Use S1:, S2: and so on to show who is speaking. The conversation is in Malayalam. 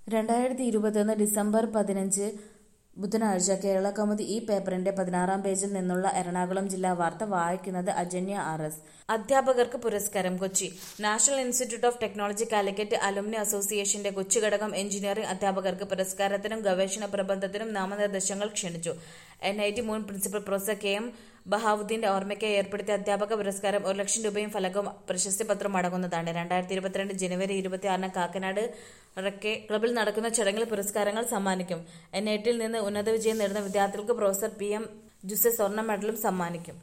S1: രണ്ടായിരത്തി ഇരുപത്തിയൊന്ന് ഡിസംബർ പതിനഞ്ച് ബുധനാഴ്ച കേരള കൗമുദി ഈ പേപ്പറിന്റെ പതിനാറാം പേജിൽ നിന്നുള്ള എറണാകുളം ജില്ലാ വാർത്ത വായിക്കുന്നത് അജന്യ ആർ എസ് അധ്യാപകർക്ക് പുരസ്കാരം Kochi National Institute of Technology Calicut alumni അസോസിയേഷന്റെ കൊച്ചി ഘടകം എഞ്ചിനീയറിംഗ് അധ്യാപകർക്ക് പുരസ്കാരത്തിനും ഗവേഷണ പ്രബന്ധത്തിനും നാമനിർദ്ദേശങ്ങൾ ക്ഷണിച്ചു എൻ ഐ ടി മുൻ പ്രിൻസിപ്പൽ പ്രൊഫസർ കെ എം ബഹാവുദ്ദീന്റെ ഓർമ്മയ്ക്കായി ഏർപ്പെടുത്തിയ അധ്യാപക പുരസ്കാരം ഒരു ലക്ഷം രൂപയും ഫലകവും പ്രശസ്തി പത്രവും അടങ്ങുന്നതാണ് രണ്ടായിരത്തി ഇരുപത്തിരണ്ട് ജനുവരി ഇരുപത്തിയാറിന് കാക്കനാട് റക്കെ ക്ലബിൽ നടക്കുന്ന ചടങ്ങിൽ പുരസ്കാരങ്ങൾ സമ്മാനിക്കും എൻ ഐ ടിയിൽ നിന്ന് ഉന്നത വിജയം നേടുന്ന വിദ്യാർത്ഥികൾക്ക് പ്രൊഫസർ പി എം ജുസെ സ്വർണ്ണ മെഡലും സമ്മാനിക്കും